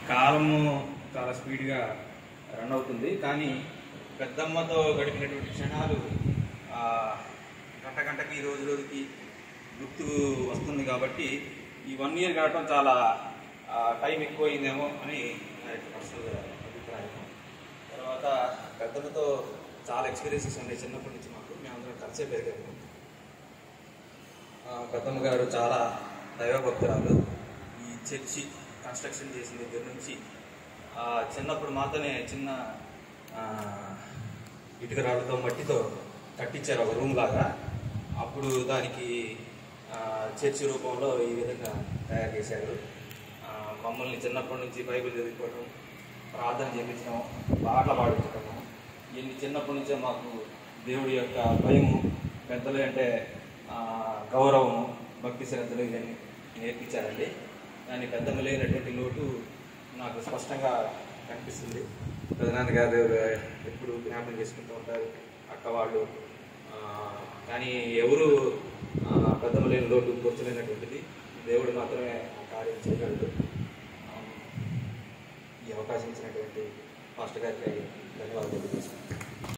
కాలము చాలా స్పీడ్గా రన్ అవుతుంది కానీ పెద్దమ్మతో గడిపినటువంటి క్షణాలు ఆ, గంట గంటకి రోజు రోజుకి గుర్తు వస్తుంది కాబట్టి ఈ వన్ ఇయర్ గడటం చాలా ఆ, టైం ఎక్కువైందేమో అని నా యొక్క పర్సనల్ అభిప్రాయం తర్వాత పెద్దలతో చాలా ఎక్స్పీరియన్సెస్ ఉన్నాయి చిన్నప్పటి నుంచి మాకు మేమందరం కలిసే పెరిగాము ఆ, పెద్దమ్మ గారు చాలా దైవభక్తురాలు ఈ చర్చి కన్స్ట్రక్షన్ చేసిన దగ్గర నుంచి ఆ, చిన్నప్పుడు మాతోనే చిన్న ఆ, ఇటుక రాళ్ళతో మట్టితో కట్టించారు ఒక రూమ్ లాగా అప్పుడు దానికి ఆ, చర్చి రూపంలో ఈ విధంగా తయారు చేశారు ఆ, మమ్మల్ని చిన్నప్పటి నుంచి బైబిల్ చదువుకోవడం ప్రార్థన చేయించడం పాటలు పాడించడము ఇవన్నీ చిన్నప్పటి నుంచే మాకు దేవుడి యొక్క భయము పెద్దలు అంటే ఆ, గౌరవము భక్తి శ్రద్ధలు ఇవన్నీ నేర్పించారండి దాని పెద్దలు లేనటువంటి లోటు నాకు స్పష్టంగా కనిపిస్తుంది పెదనాన్న గారు ఎప్పుడు జ్ఞాపకం చేసుకుంటూ ఉంటారు అక్క వాళ్ళు ఆ, కానీ ఎవరు ఆ, పెద్దలు లేని లోటు గుర్తులేనటువంటిది దేవుడు మాత్రమే ఆ కార్యం చేయగలడు ఆ, ఈ అవకాశం ఇచ్చినటువంటి మాస్టర్ గారికి ధన్యవాదాలు తెలియజేస్తున్నాను